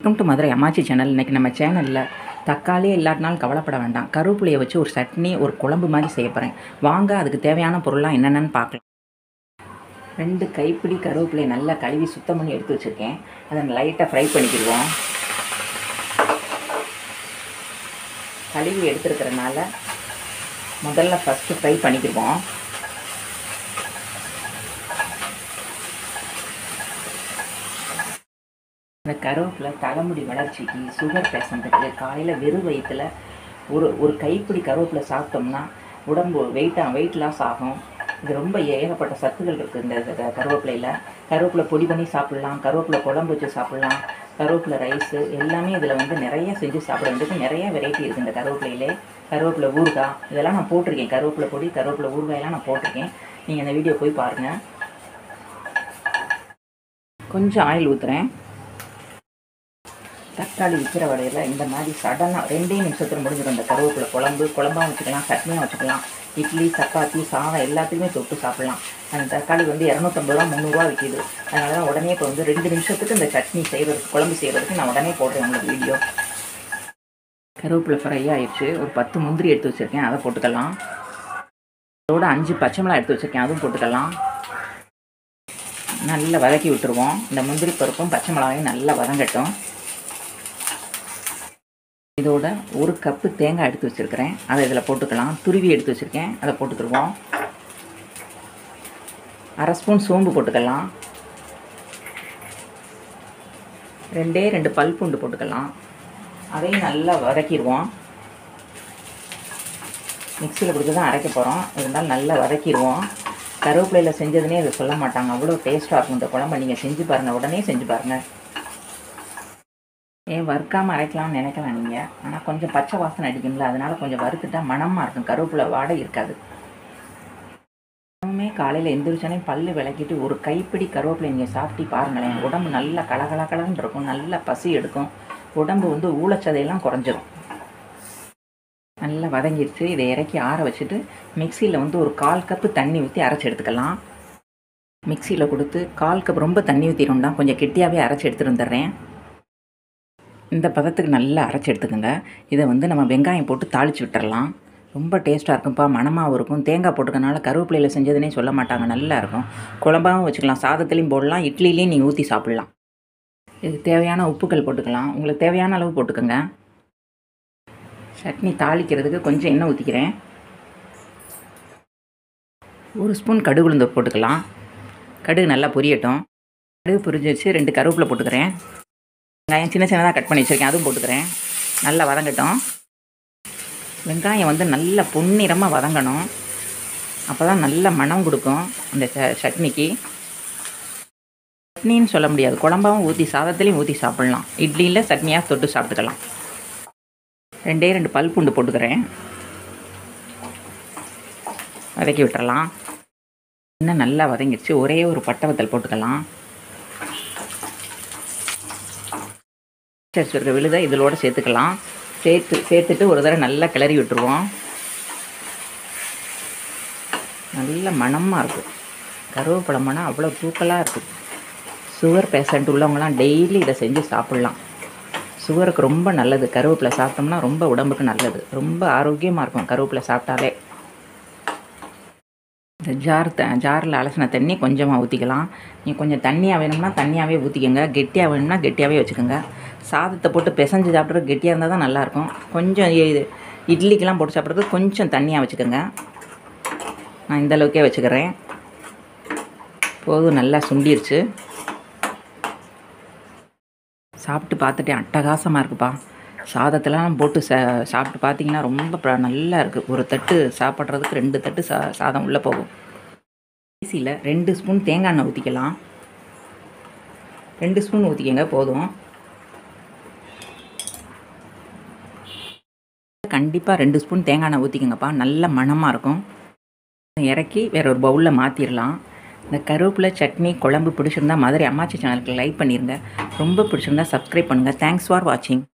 welcome to Madurai அம்மாச்சி channel இன்றைக்கி நம்ம சேனலில் தக்காளியே இல்லாட்டினாலும் கவலைப்பட வேண்டாம் கருவேப்பிலையை வச்சு ஒரு சட்னி ஒரு குழம்பு மாதிரி செய்ய போகிறேன் வாங்க அதுக்கு தேவையான பொருள்லாம் என்னென்னு பார்க்கலாம் ரெண்டு கைப்பிடி கருவேப்பிலையை நல்லா கழுவி சுத்தம் பண்ணி எடுத்து வச்சுருக்கேன் அதை லைட்டாக ஃப்ரை பண்ணிக்கிடுவோம் கழுவி எடுத்துருக்கிறனால முதல்ல ஃபஸ்ட்டு ஃப்ரை பண்ணிக்கிடுவோம் இந்த கருவேப்பிலை தலைமுடி வளர்ச்சிக்கு சுகர் பேஷண்ட்டுக்கு காலையில் வெறும் வயிற்றில் ஒரு ஒரு கைப்பிடி கருவேப்பிலை சாப்பிட்டோம்னா உடம்பு வெயிட்டாக வெயிட் லாஸ் ஆகும் இது ரொம்ப ஏகப்பட்ட சத்துக்கள் இருக்குது இந்த க- கருவேப்பிலையில் கருவேப்பிலை பொடி பண்ணி சாப்பிட்லாம் கருவேப்பிலை குழம்பு வச்சு சாப்பிட்லாம் கருவேப்பிலை ரைஸு எல்லாமே இதில் வந்து நிறைய செஞ்சு சாப்பிட வேண்டியது நிறைய வெரைட்டி இருக்குது இந்த கருவேப்பிலையிலே கருவேப்பிலை ஊறுகாய் இதெல்லாம் நான் போட்டிருக்கேன் கருவேப்பிலை பொடி கருவேப்பிலை ஊறுகாயெல்லாம் நான் போட்டிருக்கேன் நீங்கள் அந்த வீடியோ போய் பாருங்கள் கொஞ்சம் ஆயில் ஊற்றுறேன் தக்காளி விற்கிற வடையில் இந்த மாதிரி சடனாக ரெண்டே நிமிஷத்தில் முடிஞ்சிடும் இந்த கருவேப்பிலை குழம்பு குழம்பாக வச்சுக்கலாம் சட்னியாக வச்சுக்கலாம் இட்லி சப்பாத்தி சாதம் எல்லாத்துக்குமே தொட்டு சாப்பிட்லாம் அந்த தக்காளி வந்து இரநூத்தம்பது ரூபா முந்நூறுரூவா விற்கிது அதனால தான் உடனே இப்போ வந்து ரெண்டு நிமிஷத்துக்கு இந்த சட்னி செய்கிறதுக்கு குழம்பு செய்கிறதுக்கு நான் உடனே போடுறேன் உங்களுக்கு வீடியோ கருவேப்பிலை ஃப்ரை ஆயிடுச்சு ஒரு பத்து முந்திரி எடுத்து வச்சுருக்கேன் அதை போட்டுக்கலாம் அதோட அஞ்சு பச்சை மிளகா எடுத்து வச்சுருக்கேன் அதுவும் போட்டுக்கலாம் நல்லா வதக்கி விட்டுருவோம் இந்த முந்திரி பருப்பும் பச்சை மிளகாயும் நல்லா வதங்கட்டும் இதோட ஒரு கப்பு தேங்காய் எடுத்து வச்சுருக்கிறேன் அதை இதில் போட்டுக்கலாம் துருவி எடுத்து வச்சுருக்கேன் அதை போட்டுக்கிடுவோம் அரை ஸ்பூன் சோம்பு போட்டுக்கலாம் ரெண்டே ரெண்டு பல் பூண்டு போட்டுக்கலாம் அதையும் நல்லா வதக்கிடுவோம் மிக்சியில் கொடுத்து தான் அரைக்க போகிறோம் இருந்தாலும் நல்லா வதக்கிடுவோம் கருவேப்பிலையில் செஞ்சதுனே இதை சொல்ல மாட்டாங்க அவ்வளோ டேஸ்ட்டாக இருக்கும் இந்த குழம்பு நீங்கள் செஞ்சு பாருங்கள் உடனே செஞ்சு பாருங்கள் ஏன் வறுக்காமல் அரைக்கலாம்னு நினைக்கலாம் நீங்கள் ஆனால் கொஞ்சம் பச்சை வாசனை அடிக்கும்ல அதனால கொஞ்சம் வறுத்துட்டா மணமாக இருக்கும் கருவேப்பிலை வாடை இருக்காது எப்பவுமே காலையில் எந்திரிச்சோன்னே பல்லு விளக்கிட்டு ஒரு கைப்பிடி கருவேப்பிலை நீங்கள் சாப்பிட்டு பாருங்களேன் உடம்பு நல்லா கலகலகலன்னு இருக்கும் நல்லா பசி எடுக்கும் உடம்பு வந்து ஊழச்சதையெல்லாம் குறைஞ்சிரும் நல்லா வதங்கிடுச்சு இதை இறக்கி ஆற வச்சுட்டு மிக்சியில் வந்து ஒரு கால் கப்பு தண்ணி ஊற்றி அரைச்சி எடுத்துக்கலாம் மிக்சியில் கொடுத்து கால் கப் ரொம்ப தண்ணி ஊற்றிடும்னா கொஞ்சம் கெட்டியாகவே அரைச்சி எடுத்துட்டு வந்துடுறேன் இந்த பதத்துக்கு நல்லா அரைச்சி எடுத்துக்கோங்க இதை வந்து நம்ம வெங்காயம் போட்டு தாளித்து விட்டுறலாம் ரொம்ப டேஸ்ட்டாக இருக்கும்ப்பா மணமாகவும் இருக்கும் தேங்காய் போட்டுக்கனால கருவேப்பிலையில் செஞ்சதுனே சொல்ல மாட்டாங்க நல்லா இருக்கும் குழம்பாகவும் வச்சுக்கலாம் சாதத்துலேயும் போடலாம் இட்லிலையும் நீங்கள் ஊற்றி சாப்பிட்லாம் இதுக்கு தேவையான உப்புக்கள் போட்டுக்கலாம் உங்களுக்கு தேவையான அளவு போட்டுக்கோங்க சட்னி தாளிக்கிறதுக்கு கொஞ்சம் எண்ணெய் ஊற்றிக்கிறேன் ஒரு ஸ்பூன் கடுகு உளுந்து போட்டுக்கலாம் கடுகு நல்லா பொரியட்டும் கடுகு பொரிஞ்சு வச்சு ரெண்டு கருவேப்பிலை போட்டுக்கிறேன் வெங்காயம் சின்ன சின்னதாக கட் பண்ணி வச்சுருக்கேன் அதுவும் போட்டுக்கிறேன் நல்லா வதங்கட்டும் வெங்காயம் வந்து நல்ல பொன்னிறமாக வதங்கணும் அப்போ தான் நல்ல மணம் கொடுக்கும் அந்த ச சட்னிக்கு சட்னின்னு சொல்ல முடியாது குழம்பாவும் ஊற்றி சாதத்துலேயும் ஊற்றி சாப்பிட்லாம் இட்லியில் சட்னியாக தொட்டு சாப்பிட்டுக்கலாம் ரெண்டே ரெண்டு பல் பூண்டு போட்டுக்கிறேன் வதக்கி விட்டுறலாம் இன்னும் நல்லா வதங்கிடுச்சு ஒரே ஒரு பட்டை வத்தல் போட்டுக்கலாம் வச்சுருக்க விழுதை இதோட சேர்த்துக்கலாம் சேர்த்து சேர்த்துட்டு ஒரு தடவை நல்லா கிளறி விட்டுருவோம் நல்ல மணமாக இருக்கும் கருவேப்பிலை மணம் அவ்வளோ தூக்கலாக இருக்குது சுகர் பேஷண்ட் உள்ளவங்களாம் டெய்லி இதை செஞ்சு சாப்பிட்லாம் சுகருக்கு ரொம்ப நல்லது கருவேப்பிலை சாப்பிட்டோம்னா ரொம்ப உடம்புக்கு நல்லது ரொம்ப ஆரோக்கியமாக இருக்கும் கருவேப்பிலை சாப்பிட்டாலே இந்த ஜார் த ஜாரில் அலசின தண்ணி கொஞ்சமாக ஊற்றிக்கலாம் நீங்கள் கொஞ்சம் தண்ணியாக வேணும்னா தண்ணியாகவே ஊற்றிக்கோங்க கெட்டியாக வேணும்னா கெட்டியாகவே வச்சுக்கோங்க சாதத்தை போட்டு பிசைஞ்சு சாப்பிட்றது கெட்டியாக இருந்தால் தான் நல்லாயிருக்கும் கொஞ்சம் இது இட்லிக்கெலாம் போட்டு சாப்பிட்றது கொஞ்சம் தண்ணியாக வச்சுக்கோங்க நான் இந்த அளவுக்கே வச்சுக்கிறேன் போதும் நல்லா சுண்டிருச்சு சாப்பிட்டு பார்த்துட்டு அட்டகாசமாக இருக்குப்பா சாதத்தெல்லாம் போட்டு சா சாப்பிட்டு பார்த்தீங்கன்னா ரொம்ப ப- நல்லா இருக்குது ஒரு தட்டு சாப்பிட்றதுக்கு ரெண்டு தட்டு சா சாதம் உள்ளே போகும் ஈஸியில் ரெண்டு ஸ்பூன் தேங்காய் எண்ணெய் ஊற்றிக்கலாம் ரெண்டு ஸ்பூன் ஊற்றிக்கங்க போதும் கண்டிப்பாக ரெண்டு ஸ்பூன் தேங்காய் எண்ணெய் ஊற்றிக்கங்கப்பா நல்ல மணமாக இருக்கும் இறக்கி வேற ஒரு பவுலில் மாற்றிடலாம் இந்த கருவேப்பிலை சட்னி குழம்பு பிடிச்சிருந்தா மதுரை அம்மாச்சி சேனலுக்கு லைக் பண்ணிடுங்க ரொம்ப பிடிச்சிருந்தா சப்ஸ்கிரைப் பண்ணுங்கள் தேங்க்ஸ் ஃபார் வாட்சிங்